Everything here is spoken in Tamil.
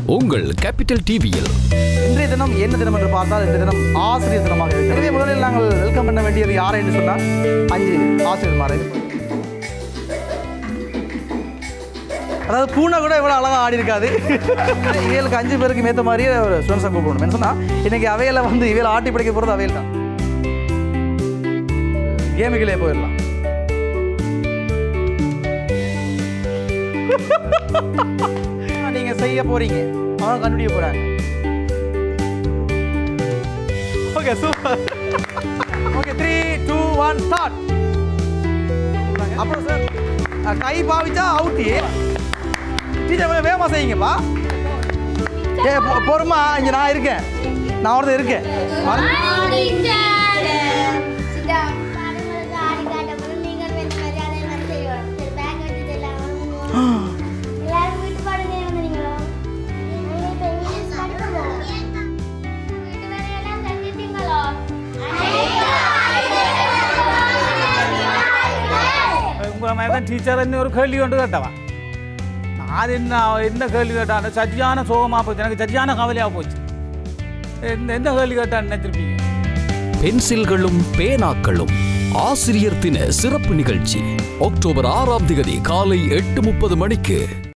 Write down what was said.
உங்கள் கேபிட்டல் டிவியில் இன்றைய தினம் என்ன தினம் என்று பார்த்தால் இன்றைய தினம் ஆசிரியர் தினமாக இருக்கிறது எனவே முதலில் நாங்கள் வெல்கம் பண்ண வேண்டியது யாரை என்று சொன்னால் அஞ்சு ஆசிரியர்மாரை அதாவது பூனை கூட இவ்வளோ அழகாக ஆடி இருக்காது இவளுக்கு அஞ்சு பேருக்கு ஏற்ற மாதிரியே ஒரு சுவன்சம் கூப்பிடணும் என்ன சொன்னால் இன்னைக்கு அவையில் வந்து இவையில் ஆட்டி பிடிக்க போகிறது அவையில் தான் கேமுகளே போயிடலாம் நீங்க செய்ய போறீங்க அவங்க கண்டுபிடிக்க போறாங்க okay super okay three two one start அப்புறம் சார் கை பாவிச்சா அவுட்டி டீச்சர் கொஞ்சம் வேகமாக செய்யுங்கப்பா ஏ பொ- பொறுமா இங்கே நான் இருக்கேன் நான் ஒருத்தர் இருக்கேன் மறந்து- உங்களை மாதிரி தான் டீச்சர் என்ன ஒரு கேள்வி கொண்டு கேட்டவா நான் என்ன என்ன கேள்வி கேட்டான் சரியான சோகமாக போச்சு எனக்கு சரியான கவலையாக போச்சு எந்த எந்த கேள்வி கேட்டான்னு நினைச்சிருப்பீங்க பென்சில்களும் பேனாக்களும் ஆசிரியர் தின சிறப்பு நிகழ்ச்சி அக்டோபர் ஆறாம் திகதி காலை எட்டு முப்பது மணிக்கு